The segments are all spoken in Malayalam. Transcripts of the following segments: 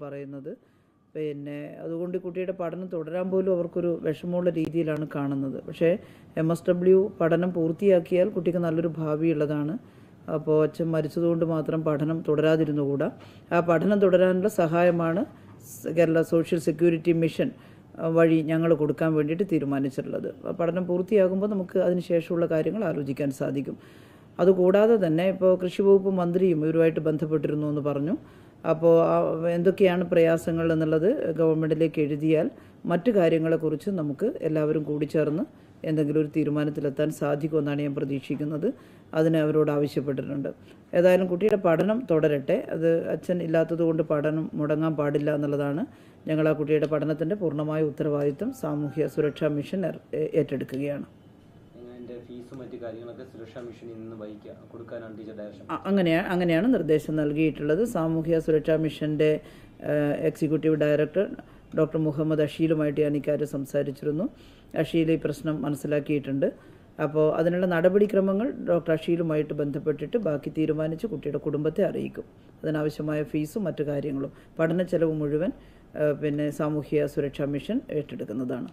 പറയുന്നത് പിന്നെ അതുകൊണ്ട് ഈ കുട്ടിയുടെ പഠനം തുടരാൻ പോലും അവർക്കൊരു വിഷമമുള്ള രീതിയിലാണ് കാണുന്നത് പക്ഷേ എം എസ് ഡബ്ല്യു പഠനം പൂർത്തിയാക്കിയാൽ കുട്ടിക്ക് നല്ലൊരു ഭാവിയുള്ളതാണ് അപ്പോൾ അച്ഛൻ മരിച്ചതുകൊണ്ട് മാത്രം പഠനം തുടരാതിരുന്നുകൂടാ ആ പഠനം തുടരാനുള്ള സഹായമാണ് സ് കേരള സോഷ്യൽ സെക്യൂരിറ്റി മിഷൻ ആ, വഴി ഞങ്ങൾ കൊടുക്കാൻ വേണ്ടിയിട്ട് തീരുമാനിച്ചിട്ടുള്ളത് ആ പഠനം പൂർത്തിയാകുമ്പോൾ നമുക്ക് അതിന് ശേഷമുള്ള കാര്യങ്ങൾ ആലോചിക്കാൻ സാധിക്കും അതുകൂടാതെ തന്നെ ഇപ്പോൾ കൃഷി വകുപ്പ് മന്ത്രിയും ഇവരുമായിട്ട് ബന്ധപ്പെട്ടിരുന്നു എന്ന് പറഞ്ഞു അപ്പോൾ ആ എന്തൊക്കെയാണ് പ്രയാസങ്ങൾ എന്നുള്ളത് ഗവൺമെൻറ്റിലേക്ക് എഴുതിയാൽ മറ്റു കാര്യങ്ങളെക്കുറിച്ച് നമുക്ക് എല്ലാവരും കൂടി ചേർന്ന് എന്തെങ്കിലും ഒരു തീരുമാനത്തിലെത്താൻ സാധിക്കുമെന്നാണ് ഞാൻ പ്രതീക്ഷിക്കുന്നത് അതിന് അവരോട് ആവശ്യപ്പെട്ടിട്ടുണ്ട് ഏതായാലും കുട്ടിയുടെ പഠനം തുടരട്ടെ അത് അച്ഛൻ ഇല്ലാത്തത് കൊണ്ട് പഠനം മുടങ്ങാൻ പാടില്ല എന്നുള്ളതാണ് ഞങ്ങൾ ആ കുട്ടിയുടെ പഠനത്തിൻ്റെ പൂർണ്ണമായ ഉത്തരവാദിത്വം സാമൂഹ്യ സുരക്ഷാ മിഷൻ ഏർ- ഏറ്റെടുക്കുകയാണ് അതിൻ്റെ ഫീസും മറ്റു കാര്യങ്ങളൊക്കെ സുരക്ഷാ മിഷനിൽ നിന്ന് വഹിക്കുക കൊടുക്കാനാണ് ടീച്ചർ ഡയറക്ഷൻ അ- അങ്ങനെയാണ് അങ്ങനെയാണ് നിർദ്ദേശം നൽകിയിട്ടുള്ളത് സാമൂഹ്യ സുരക്ഷാ മിഷൻ്റെ ഏഹ്, എക്സിക്യൂട്ടീവ് ഡയറക്ടർ ഡോക്ടർ മുഹമ്മദ് അഷീലുമായിട്ട് ഞാൻ ഇക്കാര്യം സംസാരിച്ചിരുന്നു അഷീൽ ഈ പ്രശ്നം മനസ്സിലാക്കിയിട്ടുണ്ട് അപ്പോൾ അതിനുള്ള നടപടിക്രമങ്ങൾ ഡോക്ടർ അഷീലുമായിട്ട് ബന്ധപ്പെട്ടിട്ട് ബാക്കി തീരുമാനിച്ച് കുട്ടിയുടെ കുടുംബത്തെ അറിയിക്കും അതിനാവശ്യമായ ഫീസും മറ്റു കാര്യങ്ങളും പഠന ചെലവ് മുഴുവൻ ഏഹ്, പിന്നെ സാമൂഹ്യ സുരക്ഷാ മിഷൻ ഏറ്റെടുക്കുന്നതാണ്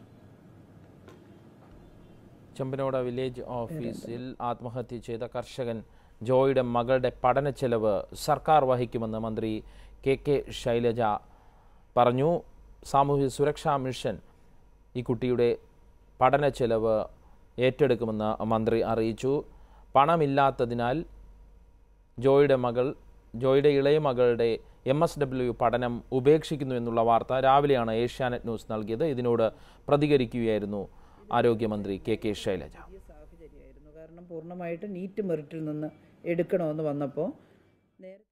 ചെമ്പനോട് വില്ലേജ് ഓഫീസിൽ ആത്മഹത്യ ചെയ്ത കർഷകൻ ജോയുടെ മകളുടെ പഠന ചെലവ് സർക്കാർ വഹിക്കുമെന്ന് മന്ത്രി കെ കെ ശൈലജ പറഞ്ഞു സാമൂഹ്യ സുരക്ഷാ മിഷൻ ഈ കുട്ടിയുടെ പഠന ചെലവ് ഏറ്റെടുക്കുമെന്ന് മന്ത്രി അറിയിച്ചു പണമില്ലാത്തതിനാൽ ജോയുടെ മകൾ ജോയുടെ ഇളയ മകളുടെ എം എസ് ഡബ്ല്യു പഠനം ഉപേക്ഷിക്കുന്നു എന്നുള്ള വാർത്ത രാവിലെയാണ് ഏഷ്യാനെറ്റ് ന്യൂസ് നൽകിയത് ഇതിനോട് പ്രതികരിക്കുകയായിരുന്നു ആരോഗ്യമന്ത്രി കെ കെ ശൈലജ വലിയ സാഹചര്യമായിരുന്നു കാരണം പൂർണ്ണമായിട്ട് നീറ്റ് മെറിറ്റിൽ നിന്ന് എടുക്കണമെന്ന് വന്നപ്പോൾ നേരെ